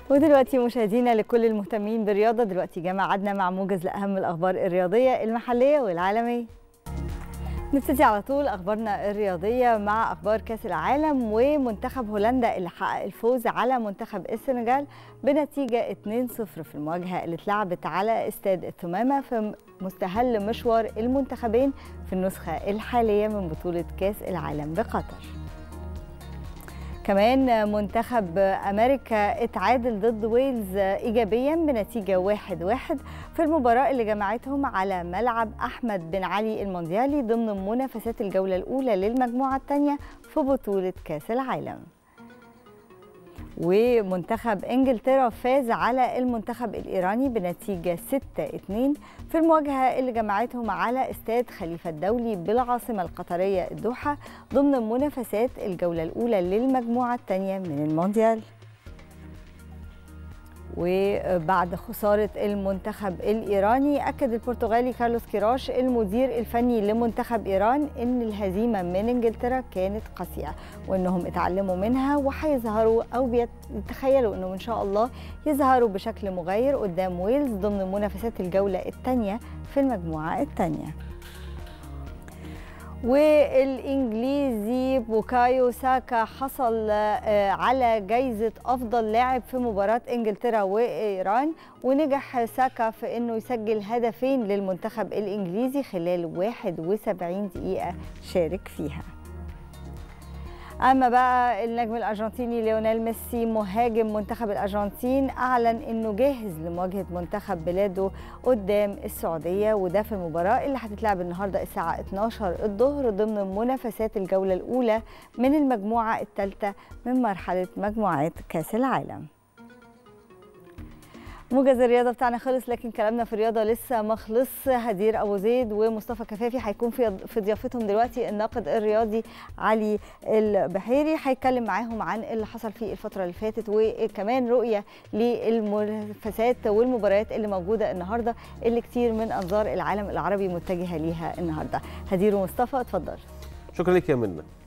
ودلوقتي مشاهدينا لكل المهتمين بالرياضة دلوقتي جه ميعادنا مع موجز لأهم الأخبار الرياضية المحلية والعالمية نبتدي على طول أخبارنا الرياضية مع أخبار كأس العالم ومنتخب هولندا اللي حقق الفوز على منتخب السنغال بنتيجة 2-0 في المواجهة اللي اتلعبت على استاد الثمامة في مستهل مشوار المنتخبين في النسخة الحالية من بطولة كأس العالم بقطر كمان منتخب امريكا اتعادل ضد ويلز ايجابيا بنتيجه 1-1 واحد واحد في المباراه اللي جمعتهم على ملعب احمد بن علي المونديالي ضمن منافسات الجوله الاولى للمجموعه الثانيه في بطوله كاس العالم ومنتخب انجلترا فاز على المنتخب الايراني بنتيجه 6-2 في المواجهه اللي جمعتهم على استاد خليفه الدولي بالعاصمه القطريه الدوحه ضمن منافسات الجوله الاولى للمجموعه الثانيه من المونديال وبعد خسارة المنتخب الإيراني أكد البرتغالي كارلوس كيراش المدير الفني لمنتخب إيران أن الهزيمة من إنجلترا كانت قاسية وأنهم اتعلموا منها وهيظهروا أو بيتخيلوا أنهم إن شاء الله يظهروا بشكل مغاير قدام ويلز ضمن منافسات الجولة الثانية في المجموعة الثانية والانجليزي بوكايو ساكا حصل على جايزه افضل لاعب في مباراه انجلترا وايران ونجح ساكا في انه يسجل هدفين للمنتخب الانجليزي خلال 71 دقيقه شارك فيها اما بقى النجم الارجنتيني ليونيل ميسي مهاجم منتخب الارجنتين اعلن انه جاهز لمواجهه منتخب بلاده قدام السعوديه وده في المباراه اللي هتتلعب النهارده الساعه 12 الظهر ضمن منافسات الجوله الاولى من المجموعه الثالثه من مرحله مجموعات كاس العالم موجز الرياضه بتاعنا خلص لكن كلامنا في الرياضه لسه ما خلص هدير ابو زيد ومصطفى كفافي هيكون في في ضيافتهم دلوقتي الناقد الرياضي علي البحيري هيتكلم معاهم عن اللي حصل في الفتره اللي فاتت وكمان رؤيه للمنافسات والمباريات اللي موجوده النهارده اللي كتير من انظار العالم العربي متجهه ليها النهارده هدير ومصطفى اتفضل شكرا لك يا منى